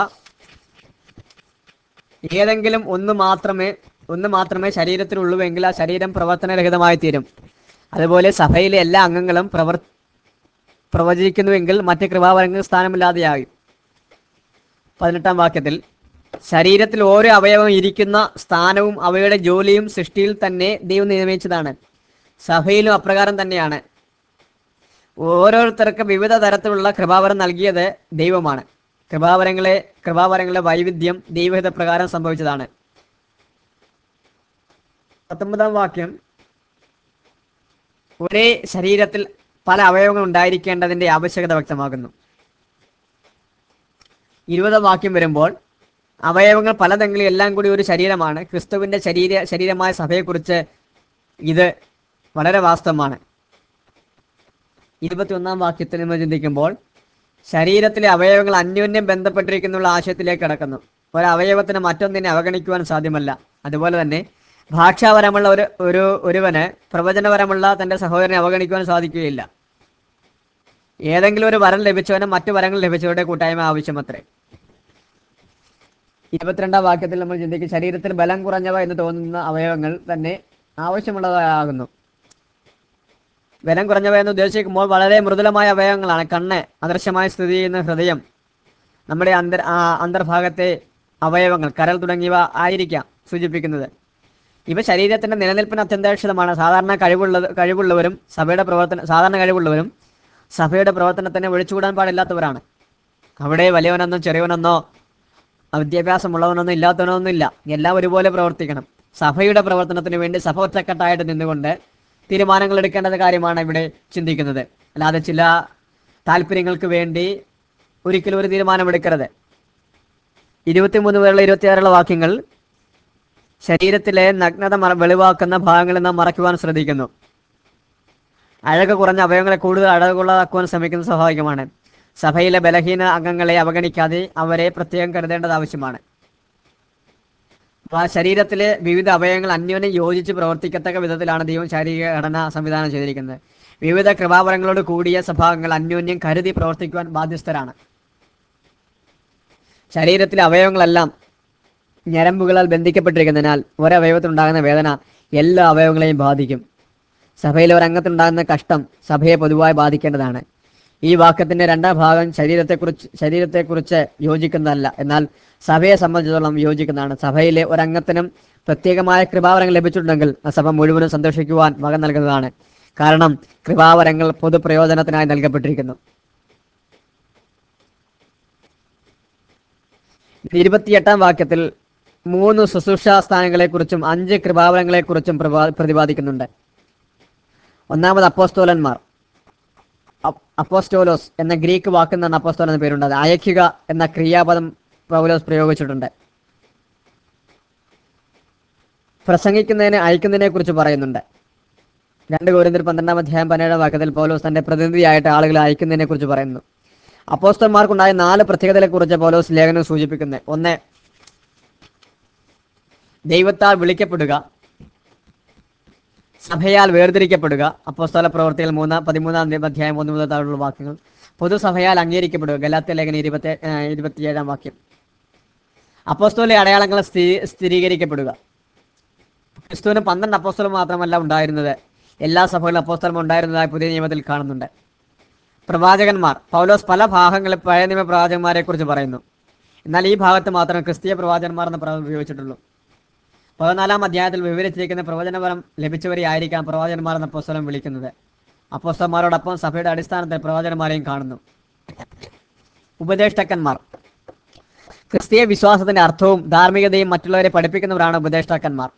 ഏതെങ്കിലും ഒന്ന് മാത്രമേ ഒന്ന് മാത്രമേ ശരീരത്തിലുള്ളൂവെങ്കിൽ ആ ശരീരം പ്രവർത്തനരഹിതമായി തീരും അതുപോലെ സഭയിലെ എല്ലാ അംഗങ്ങളും പ്രവർ പ്രവചിക്കുന്നുവെങ്കിൽ മറ്റ് കൃപാവരങ്ങൾ സ്ഥാനമില്ലാതെയാകും പതിനെട്ടാം വാക്യത്തിൽ ശരീരത്തിൽ ഓരോ അവയവം ഇരിക്കുന്ന സ്ഥാനവും അവയുടെ ജോലിയും സൃഷ്ടിയിൽ തന്നെ ദൈവം നിയമിച്ചതാണ് സഭയിലും അപ്രകാരം തന്നെയാണ് ഓരോരുത്തർക്ക് വിവിധ തരത്തിലുള്ള കൃപാവരം നൽകിയത് ദൈവമാണ് കൃപാവരങ്ങളെ കൃപാവരങ്ങളുടെ വൈവിധ്യം ദൈവഹിത പ്രകാരം സംഭവിച്ചതാണ് പത്തൊമ്പതാം വാക്യം ഒരേ ശരീരത്തിൽ പല അവയവങ്ങൾ ഉണ്ടായിരിക്കേണ്ടതിന്റെ ആവശ്യകത വ്യക്തമാകുന്നു ഇരുപതാം വാക്യം വരുമ്പോൾ അവയവങ്ങൾ പലതെങ്കിലും എല്ലാം കൂടി ഒരു ശരീരമാണ് ക്രിസ്തുവിന്റെ ശരീര ശരീരമായ സഭയെക്കുറിച്ച് ഇത് വളരെ വാസ്തവമാണ് ഇരുപത്തിയൊന്നാം വാക്യത്തിൽ നമ്മൾ ചിന്തിക്കുമ്പോൾ ശരീരത്തിലെ അവയവങ്ങൾ അന്യോന്യം ബന്ധപ്പെട്ടിരിക്കുന്നുള്ള ആശയത്തിലേക്ക് കടക്കുന്നു ഒരവയവത്തിന് മറ്റൊന്നിനെ അവഗണിക്കുവാൻ സാധ്യമല്ല അതുപോലെ തന്നെ ഭാഷാപരമുള്ള ഒരു ഒരു ഒരുവന് പ്രവചനപരമുള്ള തന്റെ സഹോദരനെ അവഗണിക്കുവാൻ സാധിക്കുകയില്ല ഏതെങ്കിലും ഒരു വരം ലഭിച്ചവന് മറ്റു വരങ്ങൾ ലഭിച്ചവരുടെ കൂട്ടായ്മ ആവശ്യമത്രേ ഇരുപത്തിരണ്ടാം വാക്യത്തിൽ നമ്മൾ ചിന്തിക്കും ശരീരത്തിൽ ബലം കുറഞ്ഞവ എന്ന് തോന്നുന്ന അവയവങ്ങൾ തന്നെ ആവശ്യമുള്ളതാകുന്നു ബലം കുറഞ്ഞവ എന്ന് ഉദ്ദേശിക്കുമ്പോൾ വളരെ മൃദുലമായ അവയവങ്ങളാണ് കണ്ണ് അദൃശ്യമായി സ്ഥിതി ചെയ്യുന്ന ഹൃദയം നമ്മുടെ അന്തർ ആ അന്തർഭാഗത്തെ അവയവങ്ങൾ കരൾ തുടങ്ങിയവ ആയിരിക്കാം സൂചിപ്പിക്കുന്നത് ഇവ ശരീരത്തിന്റെ നിലനിൽപ്പിന് അത്യന്താപേക്ഷിതമാണ് സാധാരണ കഴിവുള്ളത് കഴിവുള്ളവരും സഭയുടെ പ്രവർത്തന സാധാരണ കഴിവുള്ളവരും സഭയുടെ പ്രവർത്തനത്തിന് ഒഴിച്ചുകൂടാൻ പാടില്ലാത്തവരാണ് അവിടെ വലിയവനെന്നോ ചെറിയവനെന്നോ വിദ്യാഭ്യാസമുള്ളവനൊന്നും ഇല്ലാത്തവനൊന്നും ഇല്ല എല്ലാം ഒരുപോലെ പ്രവർത്തിക്കണം സഭയുടെ പ്രവർത്തനത്തിന് വേണ്ടി സഭ ഒറ്റക്കെട്ടായിട്ട് നിന്നുകൊണ്ട് തീരുമാനങ്ങൾ എടുക്കേണ്ട കാര്യമാണ് ഇവിടെ ചിന്തിക്കുന്നത് അല്ലാതെ ചില താല്പര്യങ്ങൾക്ക് വേണ്ടി ഒരിക്കലും ഒരു തീരുമാനമെടുക്കരുത് ഇരുപത്തിമൂന്ന് മുതലുള്ള ഇരുപത്തിയാറുള്ള വാക്യങ്ങൾ ശരീരത്തിലെ നഗ്നത മറ വെളിവാക്കുന്ന ഭാഗങ്ങളിൽ നാം മറയ്ക്കുവാൻ ശ്രദ്ധിക്കുന്നു അഴക് കുറഞ്ഞ അവയവങ്ങളെ കൂടുതൽ അഴകുള്ളതാക്കുവാൻ ശ്രമിക്കുന്നത് സ്വാഭാവികമാണ് സഭയിലെ ബലഹീന അംഗങ്ങളെ അവഗണിക്കാതെ അവരെ പ്രത്യേകം കരുതേണ്ടത് ആവശ്യമാണ് ആ ശരീരത്തിലെ വിവിധ അവയവങ്ങൾ അന്യോന്യം യോജിച്ച് പ്രവർത്തിക്കത്തക്ക വിധത്തിലാണ് ദൈവം ശാരീരിക ഘടന സംവിധാനം ചെയ്തിരിക്കുന്നത് വിവിധ കൃപാവരങ്ങളോട് കൂടിയ സഭാംഗങ്ങൾ അന്യോന്യം കരുതി പ്രവർത്തിക്കുവാൻ ബാധ്യസ്ഥരാണ് ശരീരത്തിലെ അവയവങ്ങളെല്ലാം ഞരമ്പുകളാൽ ബന്ധിക്കപ്പെട്ടിരിക്കുന്നതിനാൽ ഒരവയവത്തിനുണ്ടാകുന്ന വേദന എല്ലാ അവയവങ്ങളെയും ബാധിക്കും സഭയിലെ ഒരംഗത്തിനുണ്ടാകുന്ന കഷ്ടം സഭയെ പൊതുവായി ബാധിക്കേണ്ടതാണ് ഈ വാക്യത്തിന്റെ രണ്ടാം ഭാഗം ശരീരത്തെക്കുറിച്ച് ശരീരത്തെക്കുറിച്ച് യോജിക്കുന്നതല്ല എന്നാൽ സഭയെ സംബന്ധിച്ചിടത്തോളം യോജിക്കുന്നതാണ് സഭയിലെ ഒരംഗത്തിനും പ്രത്യേകമായ കൃപാവരങ്ങൾ ലഭിച്ചിട്ടുണ്ടെങ്കിൽ ആ സഭ മുഴുവനും സന്തോഷിക്കുവാൻ വക നൽകുന്നതാണ് കാരണം കൃപാവരങ്ങൾ പൊതുപ്രയോജനത്തിനായി നൽകപ്പെട്ടിരിക്കുന്നു ഇരുപത്തിയെട്ടാം വാക്യത്തിൽ മൂന്ന് ശുശ്രൂഷാ സ്ഥാനങ്ങളെക്കുറിച്ചും അഞ്ച് കൃപാവരങ്ങളെക്കുറിച്ചും പ്രവാ- പ്രതിപാദിക്കുന്നുണ്ട് ഒന്നാമത് അപ്പോസ്തോലന്മാർ അപ്- അപ്പോസ്റ്റോലോസ് എന്ന ഗ്രീക്ക് വാക്കിൽ നിന്നാണ് അപ്പോസ്തോലൻ എന്ന പേരുണ്ട് അത് അയക്കുക എന്ന ക്രിയാപദം പൗലോസ് പ്രയോഗിച്ചിട്ടുണ്ട് പ്രസംഗിക്കുന്നതിന് അയക്കുന്നതിനെ കുറിച്ച് പറയുന്നുണ്ട് രണ്ട് കോരിന്തിൽ പന്ത്രണ്ടാം അധ്യായം പതിനേഴാം വാക്യത്തിൽ പൗലോസ് തന്റെ പ്രതിനിധിയായിട്ട് ആളുകളെ അയക്കുന്നതിനെ കുറിച്ച് പറയുന്നു അപ്പോസ്തന്മാർക്കുണ്ടായ നാല് പ്രത്യേകതകളെ കുറിച്ച് പൗലോസ് ലേഖനം സൂചിപ്പിക്കുന്നത് ഒന്ന് ദൈവത്താൽ വിളിക്കപ്പെടുക സഭയാൽ വേർതിരിക്കപ്പെടുക അപ്പോസ്തല പ്രവർത്തികൾ മൂന്ന് പതിമൂന്നാം അധ്യായം ഒന്ന് മുതൽ താഴെയുള്ള വാക്യങ്ങൾ പൊതുസഭയാൽ അംഗീകരിക്കപ്പെടുക ഗലാത്യ ലേഖനം ഇരുപത്തി ഏഹ് ഇരുപത്തിയേഴാം വാക്യം അപ്പോസ്തോലെ അടയാളങ്ങൾ സ്ഥി സ്ഥിരീകരിക്കപ്പെടുക ക്രിസ്തുവിന് പന്ത്രണ്ട് അപ്പോസ്തലം മാത്രമല്ല ഉണ്ടായിരുന്നത് എല്ലാ സഭകളിലും അപ്പോസ്തലം ഉണ്ടായിരുന്നതായി പുതിയ നിയമത്തിൽ കാണുന്നുണ്ട് പ്രവാചകന്മാർ പൗലോസ് പല ഭാഗങ്ങളിൽ പഴയ നിയമ പ്രവാചകന്മാരെ കുറിച്ച് പറയുന്നു എന്നാൽ ഈ ഭാഗത്ത് മാത്രം ക്രിസ്തീയ പ്രവാചകന്മാർ എന്ന പദം ഉപയോഗിച്ചിട്ടുള്ളൂ പതിനാലാം അധ്യായത്തിൽ വിവരിച്ചിരിക്കുന്ന പ്രവചനപരം ലഭിച്ചവരെ ആയിരിക്കാം പ്രവാചകന്മാർ എന്ന പുസ്തകം വിളിക്കുന്നത് അപ്പോസ്തന്മാരോടൊപ്പം സഭയുടെ അടിസ്ഥാനത്തിൽ പ്രവാചകന്മാരെയും കാണുന്നു ഉപദേഷ്ടാക്കന്മാർ ക്രിസ്തീയ വിശ്വാസത്തിന്റെ അർത്ഥവും ധാർമ്മികതയും മറ്റുള്ളവരെ പഠിപ്പിക്കുന്നവരാണ് ഉപദേഷ്ടാക്കന്മാർ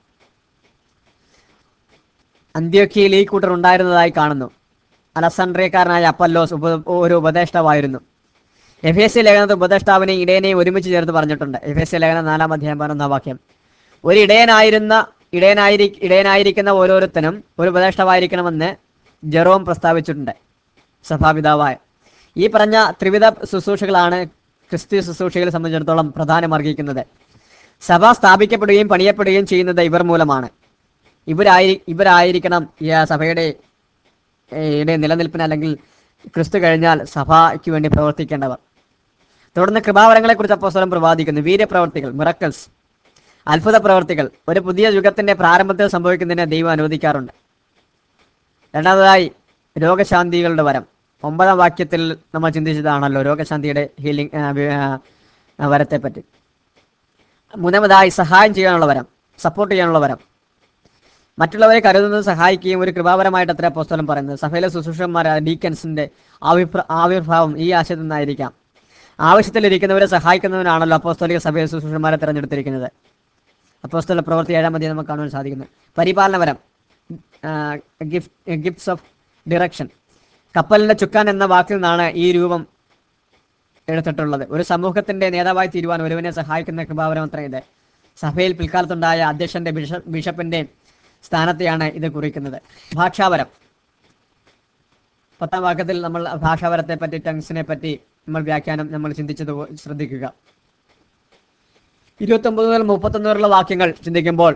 അന്ത്യോക്കിയയിൽ ഈ കൂട്ടർ ഉണ്ടായിരുന്നതായി കാണുന്നു അലസൻഡ്രിയക്കാരനായ അപ്പല്ലോസ് ഉപ ഒരു ഉപദേഷ്ടാവായിരുന്നു എഫ് എസ് സി ലേഖനത്തിൽ ഉപദേഷ്ടാവിനെയും ഇടയനെയും ഒരുമിച്ച് ചേർത്ത് പറഞ്ഞിട്ടുണ്ട് എഫ് എസ് സി ലേഖനം നാലാം അധ്യായം പതിനൊന്നാം വാക്യം ഒരു ഇടയനായിരുന്ന ഇടയനായിരി ഇടയനായിരിക്കുന്ന ഓരോരുത്തനും ഒരു ഉപദേഷ്ടാവായിരിക്കണമെന്ന് ജെറോം പ്രസ്താവിച്ചിട്ടുണ്ട് സഭാപിതാവായ ഈ പറഞ്ഞ ത്രിവിധ ശുശ്രൂഷകളാണ് ക്രിസ്ത്യ ശുശ്രൂഷകളെ സംബന്ധിച്ചിടത്തോളം പ്രധാനമർഹിക്കുന്നത് സഭ സ്ഥാപിക്കപ്പെടുകയും പണിയപ്പെടുകയും ചെയ്യുന്നത് ഇവർ മൂലമാണ് ഇവരായി ഇവരായിരിക്കണം ഈ ആ സഭയുടെ ഏ, യുടെ നിലനിൽപ്പിന് അല്ലെങ്കിൽ ക്രിസ്തു കഴിഞ്ഞാൽ സഭയ്ക്ക് വേണ്ടി പ്രവർത്തിക്കേണ്ടവർ തുടർന്ന് കൃപാവരങ്ങളെ കുറിച്ച് അപ്പോസ്തലൻ പ്രവാദിക്കുന്നു വീര്യപ്രവർത്തികൾ മിറക്കൽസ് അത്ഭുത പ്രവർത്തികൾ ഒരു പുതിയ യുഗത്തിന്റെ പ്രാരംഭത്തിൽ സംഭവിക്കുന്നതിനെ ദൈവം അനുവദിക്കാറുണ്ട് രണ്ടാമതായി രോഗശാന്തികളുടെ വരം ഒമ്പതാം വാക്യത്തിൽ നമ്മൾ ചിന്തിച്ചതാണല്ലോ രോഗശാന്തിയുടെ ഹീലിംഗ് വരത്തെ പറ്റി മൂന്നാമതായി സഹായം ചെയ്യാനുള്ള വരം സപ്പോർട്ട് ചെയ്യാനുള്ള വരം മറ്റുള്ളവരെ കരുതുന്നത് സഹായിക്കുകയും ഒരു കൃപാപരമായിട്ട് അത്ര പുസ്തകം പറയുന്നത് സഭയിലെ ശുശ്രൂഷന്മാർ ഡീക്കൻസിന്റെ ആവിപ്ര ആവിർഭാവം ഈ ആശയത്തിൽ നിന്നായിരിക്കാം ആവശ്യത്തിലിരിക്കുന്നവരെ സഹായിക്കുന്നതിനാണല്ലോ അപ്പോസ്തോലിക സഭയിലെ ശുശ്രൂഷന്മാരെ തിരഞ്ഞെടുത്തിരിക്കുന്നത് അപ്പോസ്തല പ്രവൃത്തി ഏഴാം മതി നമുക്ക് കാണുവാൻ സാധിക്കുന്നു പരിപാലനപരം ഗിഫ്റ്റ് ഗിഫ്റ്റ്സ് ഓഫ് ഡിറക്ഷൻ കപ്പലിന്റെ ചുക്കാൻ എന്ന വാക്കിൽ നിന്നാണ് ഈ രൂപം എടുത്തിട്ടുള്ളത് ഒരു സമൂഹത്തിന്റെ നേതാവായി തീരുവാൻ ഒരുവനെ സഹായിക്കുന്ന കൃപാവരം അത്ര ഇത് സഭയിൽ പിൽക്കാലത്തുണ്ടായ അധ്യക്ഷന്റെ ബിഷപ്പ് ബിഷപ്പിന്റെ സ്ഥാനത്തെയാണ് ഇത് കുറിക്കുന്നത് ഭാഷാവരം പത്താം വാക്യത്തിൽ നമ്മൾ ഭാഷാവരത്തെ പറ്റി ടങ്സിനെ പറ്റി നമ്മൾ വ്യാഖ്യാനം നമ്മൾ ചിന്തിച്ചത് പോ- ശ്രദ്ധിക്കുക ഇരുപത്തി ഒമ്പത് മുതൽ മുപ്പത്തൊന്ന് വരെയുള്ള വാക്യങ്ങൾ ചിന്തിക്കുമ്പോൾ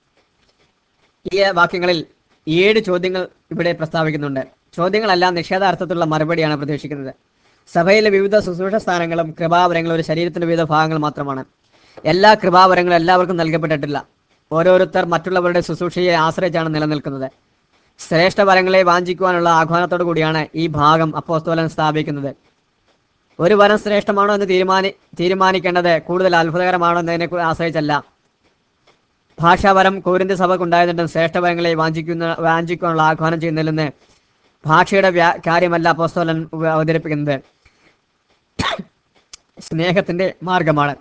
ഈ വാക്യങ്ങളിൽ ഏഴ് ചോദ്യങ്ങൾ ഇവിടെ പ്രസ്താവിക്കുന്നുണ്ട് ചോദ്യങ്ങളെല്ലാം നിഷേധാർത്ഥത്തിലുള്ള മറുപടിയാണ് പ്രതീക്ഷിക്കുന്നത് സഭയിലെ വിവിധ ശുശ്രൂഷ സ്ഥാനങ്ങളും കൃപാവരങ്ങളും ഒരു ശരീരത്തിന്റെ വിവിധ ഭാഗങ്ങൾ മാത്രമാണ് എല്ലാ കൃപാവരങ്ങളും എല്ലാവർക്കും നൽകപ്പെട്ടിട്ടില്ല ഓരോരുത്തർ മറ്റുള്ളവരുടെ ശുശ്രൂഷയെ ആശ്രയിച്ചാണ് നിലനിൽക്കുന്നത് ശ്രേഷ്ഠ വരങ്ങളെ വാഞ്ചിക്കുവാനുള്ള ആഹ്വാനത്തോടു കൂടിയാണ് ഈ ഭാഗം അപ്പോസ്തോലൻ സ്ഥാപിക്കുന്നത് ഒരു വരം ശ്രേഷ്ഠമാണോ എന്ന് തീരുമാനി തീരുമാനിക്കേണ്ടത് കൂടുതൽ അത്ഭുതകരമാണോ എന്നതിനെ കു- ആശ്രയിച്ചല്ല ഭാഷാപരം കോരിന്ത സഭക്കുണ്ടായതുകൊണ്ടും ശ്രേഷ്ഠവരങ്ങളെ വാഞ്ചിക്കുന്ന വാഞ്ചിക്കാനുള്ള ആഹ്വാനം ചെയ്യുന്നതിൽ നിന്ന് ഭാഷയുടെ വ്യാ കാര്യമല്ല അപ്പോസ്തോലൻ ഉപ- അവതരിപ്പിക്കുന്നത് സ്നേഹത്തിന്റെ മാർഗമാണ്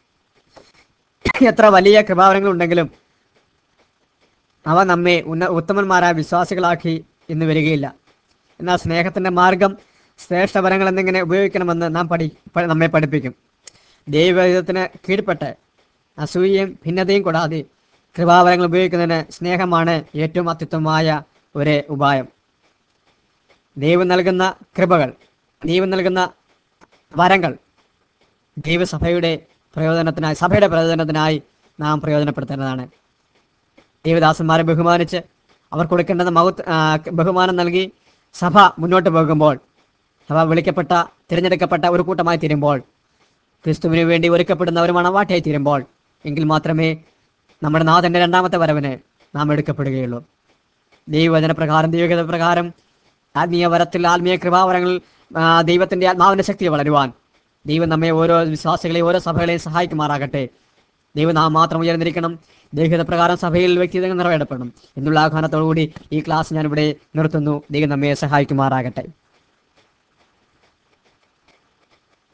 എത്ര വലിയ കൃപാവരങ്ങൾ ഉണ്ടെങ്കിലും അവ നമ്മെ ഉന്ന ഉത്തമന്മാരായ വിശ്വാസികളാക്കി ഇന്ന് വരികയില്ല എന്നാൽ സ്നേഹത്തിന്റെ മാർഗം ശ്രേഷ്ഠവരങ്ങൾ എന്നിങ്ങനെ ഉപയോഗിക്കണമെന്ന് നാം പഠി പ- നമ്മെ പഠിപ്പിക്കും ദൈവഹിതത്തിന് കീഴ്പ്പെട്ട് അസൂയയും ഭിന്നതയും കൂടാതെ കൃപാവരങ്ങൾ ഉപയോഗിക്കുന്നതിന് സ്നേഹമാണ് ഏറ്റവും അത്യുത്തമമായ ഒരു ഉപായം ദൈവം നൽകുന്ന കൃപകൾ ദൈവം നൽകുന്ന വരങ്ങൾ ദൈവസഭയുടെ പ്രയോജനത്തിനായി സഭയുടെ പ്രയോജനത്തിനായി നാം പ്രയോജനപ്പെടുത്തേണ്ടതാണ് ദൈവദാസന്മാരെ ബഹുമാനിച്ച് അവർ കൊടുക്കേണ്ടുന്ന മഹത് ആ, ബഹുമാനം നൽകി സഭ മുന്നോട്ട് പോകുമ്പോൾ സഭ വിളിക്കപ്പെട്ട തിരഞ്ഞെടുക്കപ്പെട്ട ഒരു കൂട്ടമായി തീരുമ്പോൾ ക്രിസ്തുവിന് വേണ്ടി ഒരുക്കപ്പെടുന്ന ഒരു മണവാട്ടിയായി തീരുമ്പോൾ എങ്കിൽ മാത്രമേ നമ്മുടെ നാഥന്റെ രണ്ടാമത്തെ വരവിന് നാം എടുക്കപ്പെടുകയുള്ളൂ ദൈവവചന പ്രകാരം ദൈവഗത പ്രകാരം ആത്മീയ വരത്തിൽ ആത്മീയ കൃപാവരങ്ങൾ ആ, ദൈവത്തിന്റെ ആത്മാവിന്റെ ശക്തി വളരുവാൻ ദൈവം നമ്മെ ഓരോ വിശ്വാസികളെയും ഓരോ സഭകളെയും സഹായിക്കുമാറാകട്ടെ ദൈവം നാം മാത്രം ഉയർന്നിരിക്കണം ദൈവഹിത പ്രകാരം സഭയിൽ വ്യക്തിഗതങ്ങൾ നിറവേറപ്പെടണം എന്നുള്ള ആഹ്വാനത്തോടുകൂടി ഈ ക്ലാസ് ഞാൻ ഇവിടെ നിർത്തുന്നു ദൈവം നമ്മെ സഹായിക്കുമാറാകട്ടെ